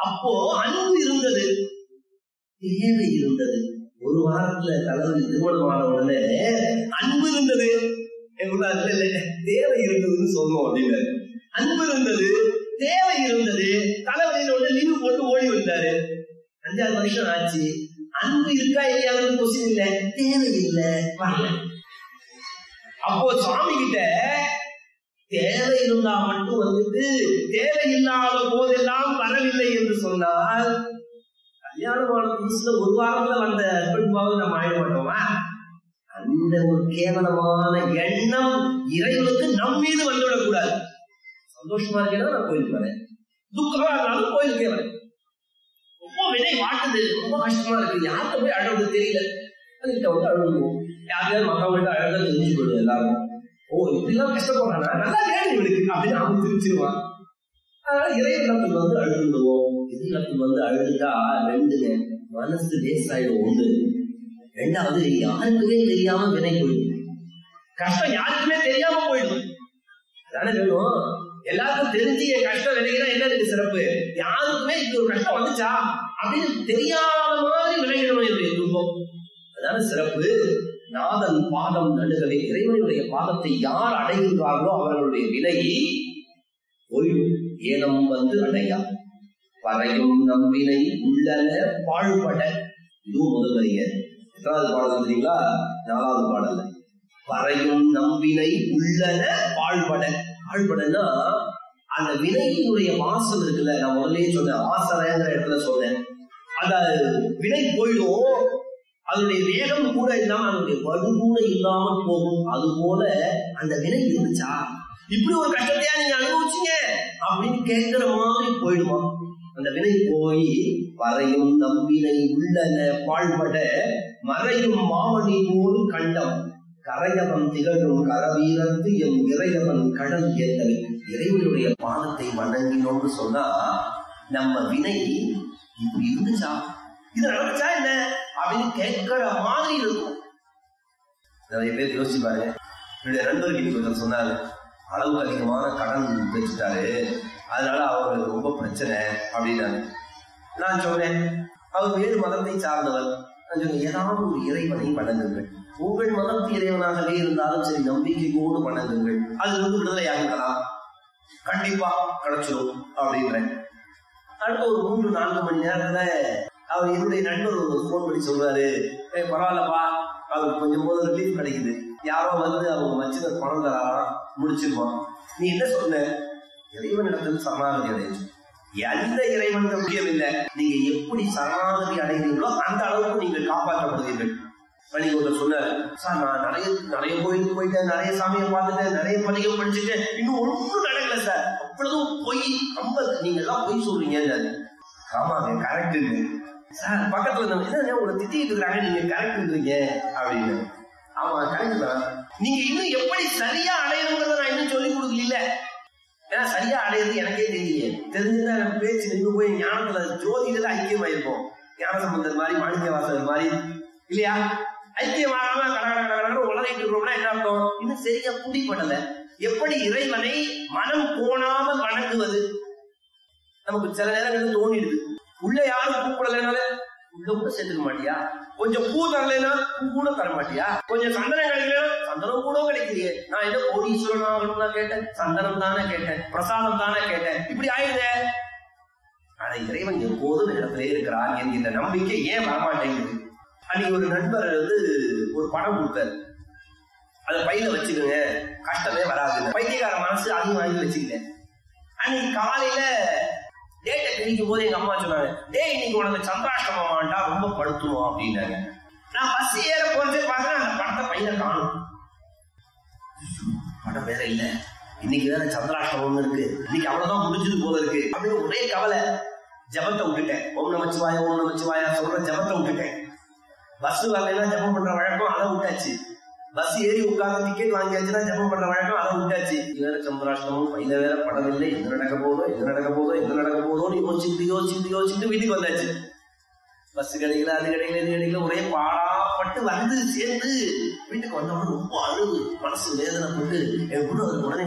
அப்போ அன்பு இருந்தது தேவை இருந்தது ஒரு வாரத்துல தலைவலி திருமணமான உடனே அன்பு இருந்தது இல்ல இல்ல தேவை இருந்ததுன்னு சொல்லணும் அப்படின்னு அன்பு இருந்தது தேவை இருந்தது தலைவலியில உடனே லீவு போட்டு ஓடி வந்தாரு அஞ்சாறு வருஷம் ஆச்சு அன்பு இருக்கா இல்லையாவது கொஸ்டின் இல்ல தேவை இல்ல வரல அப்போ சுவாமி கிட்ட தேவை இருந்தா மட்டும் வந்துட்டு தேவை இல்லாத போதெல்லாம் வரவில்லை என்று சொன்னால் கல்யாணமான புதுசுல ஒரு வாரத்துல வந்த ஹஸ்பண்ட் பாவது நம்ம ஆயிட மாட்டோமா அந்த ஒரு கேவலமான எண்ணம் இறைவனுக்கு நம் மீது வந்துவிடக் கூடாது சந்தோஷமா இருக்கேன்னா நான் கோயிலுக்கு வரேன் துக்கமா இருந்தாலும் கோயிலுக்கே வரேன் ரொம்ப வினை வாட்டுது ரொம்ப கஷ்டமா இருக்கு யார்கிட்ட போய் அழுவது தெரியல அதுகிட்ட வந்து அழுதுவோம் யாரையாவது மக்கள்கிட்ட அழகா தெரிஞ்சு போயிடும் எல்லாரும் ஓ இப்படிலாம் கஷ்டப்படுறானா நல்லா கேள்வி இவனுக்கு அப்படின்னு அவன் திருச்சிருவான் அதனால இறைவனத்தில் வந்து அழுதுடுவோம் இறைவனத்தில் வந்து அழுதுட்டா ரெண்டுங்க மனசு லேசாயிடும் ஒண்ணு ரெண்டாவது யாருக்குமே தெரியாம வினை போயிடும் கஷ்டம் யாருக்குமே தெரியாம போயிடும் அதானே வேணும் எல்லாருக்கும் தெரிஞ்சு என் கஷ்டம் விளைகிறா என்ன இருக்கு சிறப்பு யாருக்குமே இப்படி ஒரு கஷ்டம் வந்துச்சா அப்படின்னு தெரியாத மாதிரி விளையிடணும் என்னுடைய துன்பம் அதான சிறப்பு நாதன் பாதம் நடுகவே இறைவனுடைய பாதத்தை யார் அடைகின்றார்களோ அவர்களுடைய வினை ஒய்வு ஏனம் வந்து அடையா பறையும் நம்பினை உள்ளன பாழ்பட இதுவும் முதல் வரிங்க எத்தனாவது பாடல் தெரியுங்களா நாலாவது பாடல்ல பறையும் நம்பினை உள்ளன பாழ்பட பாழ்படன்னா அந்த வினையினுடைய வாசம் இருக்குல்ல நான் முதல்லயே சொன்னேன் ஆசரைங்கிற இடத்துல சொன்னேன் அந்த வினை போயிடும் அதனுடைய வேகம் கூட இல்லாம அதனுடைய வலு கூட இல்லாமல் போகும் அது போல அந்த வினை இருந்துச்சா இப்படி ஒரு கஷ்டத்தையா நீங்க அனுபவிச்சீங்க அப்படின்னு கேட்கிற மாதிரி போயிடுமா அந்த வினை போய் பறையும் நம்பினை உள்ளன பாழ்பட மறையும் மாமணி போல் கண்டம் கரையவன் திகழும் கரவீரத்து எம் இறையவன் கடல் ஏத்தவை இறைவனுடைய பாதத்தை வணங்கினோம்னு சொன்னா நம்ம வினை இப்படி இருந்துச்சா இது நடந்துச்சா என்ன அப்படின்னு கேட்கிற மாதிரி இருக்கும் நிறைய பேர் யோசிச்சு பாருங்க என்னுடைய நண்பருக்கு இன்னைக்கு ஒருத்தர் சொன்னாரு அளவுக்கு அதிகமான கடன் வச்சுட்டாரு அதனால அவருக்கு ரொம்ப பிரச்சனை அப்படின்னாரு நான் சொன்னேன் அவர் வேறு மதத்தை சார்ந்தவர் நான் சொன்னேன் ஏதாவது ஒரு இறைவனை வணங்குங்கள் உங்கள் மதத்து இறைவனாகவே இருந்தாலும் சரி நம்பிக்கையோடு வணங்குங்கள் அது வந்து விடுதலை ஆகிவிடலாம் கண்டிப்பா கிடைச்சிடும் அப்படின்றேன் அடுத்த ஒரு மூன்று நான்கு மணி நேரத்துல அவர் என்னுடைய நண்பர் ஒரு ஃபோன் பண்ணி சொல்றாரு ஏய் பரவாயில்லப்பா அவருக்கு கொஞ்சம் போது ரிலீஃப் கிடைக்குது யாரோ வந்து அவங்க வச்சுக்க பணம் தராராம் முடிச்சிருப்பான் நீ என்ன சொன்ன இறைவனிடத்தில் சரணாகதி அடைஞ்சு எந்த இறைவன் முக்கியமில்லை நீங்க எப்படி சரணாகதி அடைகிறீங்களோ அந்த அளவுக்கு நீங்கள் காப்பாற்றப்படுவீர்கள் நீங்க ஒருத்தர் சொன்னாரு சார் நான் நிறைய நிறைய கோயிலுக்கு போயிட்டேன் நிறைய சாமியை பார்த்துட்டேன் நிறைய பதிகம் படிச்சுட்டேன் இன்னும் ஒன்றும் நடக்கல சார் அவ்வளவும் பொய் ரொம்ப நீங்க எல்லாம் பொய் சொல்றீங்க ஆமாங்க கரெக்ட் சார் பக்கத்துல இருந்தவங்க என்ன உங்களை திட்டிட்டு இருக்கிறாங்க நீங்க கரெக்ட்ன்றீங்க அப்படின்னு ஆமா கரெக்ட் தான் நீங்க இன்னும் எப்படி சரியா அடையணுங்கிறத நான் இன்னும் சொல்லி கொடுக்கல ஏன்னா சரியா அடையிறது எனக்கே தெரியல தெரிஞ்சுதான் எனக்கு பேச்சு நின்று போய் ஞானத்துல ஜோதியில ஐக்கியமாயிருப்போம் ஞான சம்பந்தர் மாதிரி மாணிக்க வாசகர் மாதிரி இல்லையா ஐக்கியமாகாம கடகட கடகட உலகிட்டு இருக்கிறோம்னா என்ன அர்த்தம் இன்னும் சரியா புடிப்படல எப்படி இறைவனை மனம் கோணாமல் வணங்குவது நமக்கு சில நேரங்கள் தோணிடுது உள்ள யாரும் கூப்பிடலைனால உள்ள கூட சேர்த்துக்க மாட்டியா கொஞ்சம் பூ தரலைன்னா பூ கூட தர மாட்டியா கொஞ்சம் சந்தனம் கிடைக்கல சந்தனம் கூட கிடைக்கலையே நான் ஏதோ கோடீஸ்வரன் ஆகணும் தான் கேட்டேன் சந்தனம் தானே கேட்டேன் பிரசாதம் தானே கேட்டேன் இப்படி ஆயிடுதே ஆனா இறைவன் எப்போதும் இடத்திலே இருக்கிறான் என்கிற நம்பிக்கை ஏன் வரமாட்டேங்குது அன்னைக்கு ஒரு நண்பர் வந்து ஒரு படம் கொடுத்தாரு அதை பையில வச்சுக்கோங்க கஷ்டமே வராது பைத்தியக்கார மனசு அதையும் வாங்கி வச்சுக்கிட்டேன் அன்னைக்கு காலையில டேட்டை கிழிக்கும் போது எங்க அம்மா சொன்னாங்க டே இன்னைக்கு உனக்கு சந்திராஷ்டமமாண்டா ரொம்ப படுத்துவோம் அப்படின்னாங்க நான் பஸ் ஏற போறதே பாக்குறேன் அந்த படத்தை பையில காணும் படம் வேற இல்ல இன்னைக்கு வேற சந்திராஷ்டமம் இருக்கு இன்னைக்கு அவ்வளவுதான் முடிஞ்சது போல இருக்கு அப்படின்னு ஒரே கவலை ஜபத்தை விட்டுட்டேன் ஓம் நமச்சிவாயா ஓம் நமச்சிவாயா சொல்ற ஜபத்தை விட்டுட்டேன் பஸ் வரலைன்னா ஜபம் பண்ற வழக்கம் அதை விட்டாச்சு பஸ் ஏறி உட்கார்ந்து டிக்கெட் வாங்கியாச்சுன்னா ஜபம் பண்ற வழக்கம் அதை விட்டாச்சு வேற சந்திராஷ்டமும் பையில வேற படம் இல்லை எங்க நடக்க போதோ எங்க நடக்க போதோ எங்க நடக்க போதோன்னு யோசிச்சுட்டு யோசிச்சுட்டு யோசிச்சுட்டு வீட்டுக்கு வந்தாச்சு பஸ் கிடைக்கல அது கிடைக்கல இது கிடைக்கல ஒரே பாடாப்பட்டு வந்து சேர்ந்து வீட்டுக்கு வந்தவங்க ரொம்ப அழுது மனசு வேதனைப்பட்டு என் கூட உடனே